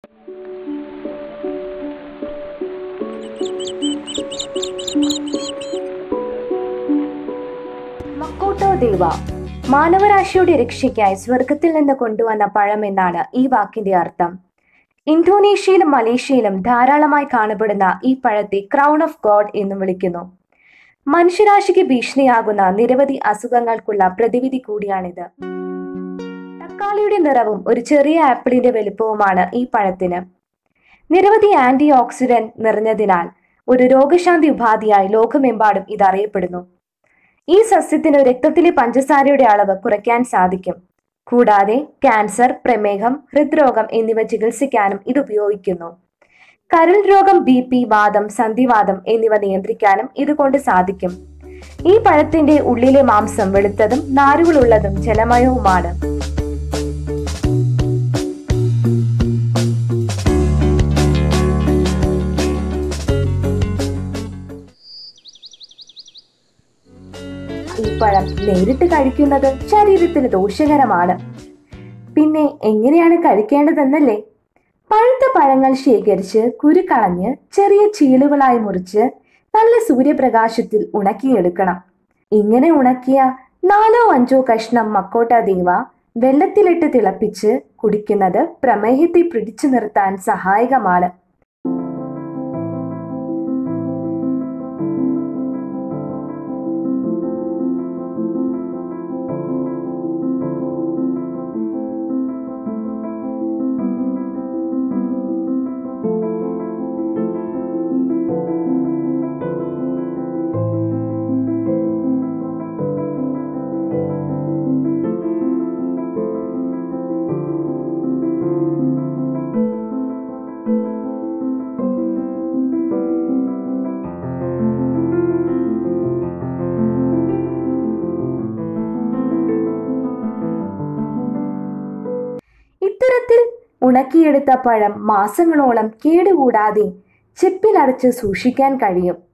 മക്കോട്ടോ ദേവ മാനവരാശിയുടെ രക്ഷയ്ക്കായി സ്വർഗത്തിൽ നിന്ന് കൊണ്ടുവന്ന പഴം എന്നാണ് ഈ വാക്കിന്റെ അർത്ഥം ഇന്തോനേഷ്യയിലും മലേഷ്യയിലും ധാരാളമായി കാണപ്പെടുന്ന ഈ പഴത്തെ ക്രൗൺ ഓഫ് ഗോഡ് എന്നും വിളിക്കുന്നു മനുഷ്യരാശിക്ക് ഭീഷണിയാകുന്ന നിരവധി അസുഖങ്ങൾക്കുള്ള പ്രതിവിധി കൂടിയാണിത് തക്കാളിയുടെ നിറവും ഒരു ചെറിയ ആപ്പിളിന്റെ വലുപ്പവുമാണ് ഈ പഴത്തിന് നിരവധി ആന്റി ഓക്സിഡന്റ് നിറഞ്ഞതിനാൽ ഒരു രോഗശാന്തി ഉപാധിയായി ലോകമെമ്പാടും ഇത് അറിയപ്പെടുന്നു ഈ സസ്യത്തിന് രക്തത്തിലെ പഞ്ചസാരയുടെ അളവ് കുറയ്ക്കാൻ സാധിക്കും കൂടാതെ ക്യാൻസർ പ്രമേഹം ഹൃദ്രോഗം എന്നിവ ചികിത്സിക്കാനും ഇത് ഉപയോഗിക്കുന്നു കരൾ രോഗം ബി പി വാദം സന്ധിവാദം എന്നിവ നിയന്ത്രിക്കാനും ഇതുകൊണ്ട് സാധിക്കും ഈ പഴത്തിന്റെ ഉള്ളിലെ മാംസം വെളുത്തതും നാരുകളുള്ളതും ജലമയവുമാണ് ഈ പഴം നേരിട്ട് കഴിക്കുന്നത് ശരീരത്തിന് ദോഷകരമാണ് പിന്നെ എങ്ങനെയാണ് കഴിക്കേണ്ടതെന്നല്ലേ പഴുത്ത പഴങ്ങൾ ശേഖരിച്ച് കുരുക്കളഞ്ഞ് ചെറിയ ചീളുകളായി മുറിച്ച് നല്ല സൂര്യപ്രകാശത്തിൽ ഉണക്കിയെടുക്കണം ഇങ്ങനെ ഉണക്കിയ നാലോ അഞ്ചോ കഷ്ണം മക്കോട്ട ദേവ വെള്ളത്തിലിട്ട് തിളപ്പിച്ച് കുടിക്കുന്നത് പ്രമേഹത്തെ പിടിച്ചു നിർത്താൻ സഹായകമാണ് ഇത്തരത്തിൽ ഉണക്കിയെടുത്ത പഴം മാസങ്ങളോളം കേടുകൂടാതെ ചെപ്പിലടച്ച് സൂക്ഷിക്കാൻ കഴിയും